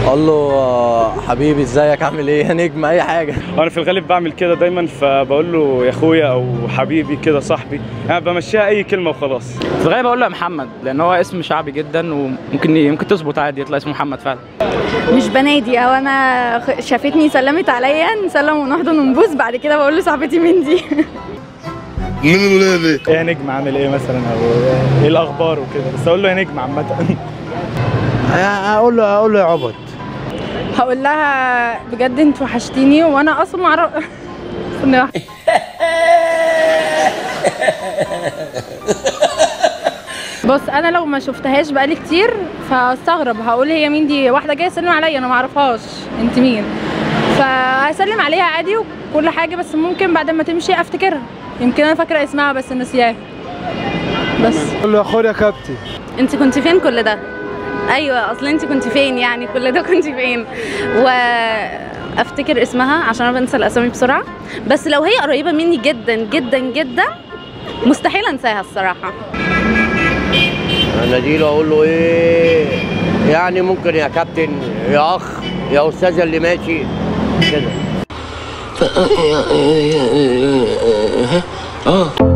اقول له آه، حبيبي ازيك عامل ايه يا نجم اي حاجه وانا في الغالب بعمل كده دايما فبقول له يا اخويا او حبيبي كده صاحبي يعني بمشيها اي كلمه وخلاص في الغالب اقول له يا محمد لان هو اسم شعبي جدا وممكن ممكن تظبط عادي يطلع اسمه محمد فعلا مش بنادي او انا خ- شافتني سلمت عليا نسلم ونحضن ونبوس بعد كده بقول له صاحبتي مين دي ايه يا نجم عامل ايه مثلا او ايه الاخبار وكده بس اقول له يا نجم عامه اقول له اقول له يا عبد هقول لها بجد انت وحشتيني وانا اصلا معرف ثانية واحدة. بص انا لو ما شفتهاش بقالي كتير فاستغرب هقول هي مين دي واحده جايه تسلم عليا انا ما اعرفهاش انت مين فهسلم عليها عادي وكل حاجه بس ممكن بعد ما تمشي افتكرها يمكن انا فاكره اسمها بس ناسياها بس اقول له يا اخويا كابتن انت كنت فين كل ده ايوه اصل انت كنت فين يعني كل ده كنت فين وافتكر اسمها عشان انا بنسى الاسامي بسرعه بس لو هي قريبه مني جدا جدا جدا مستحيل انساها الصراحه اناديله اقول له ايه يعني ممكن يا كابتن يا اخ يا استاذ اللي ماشي كده اه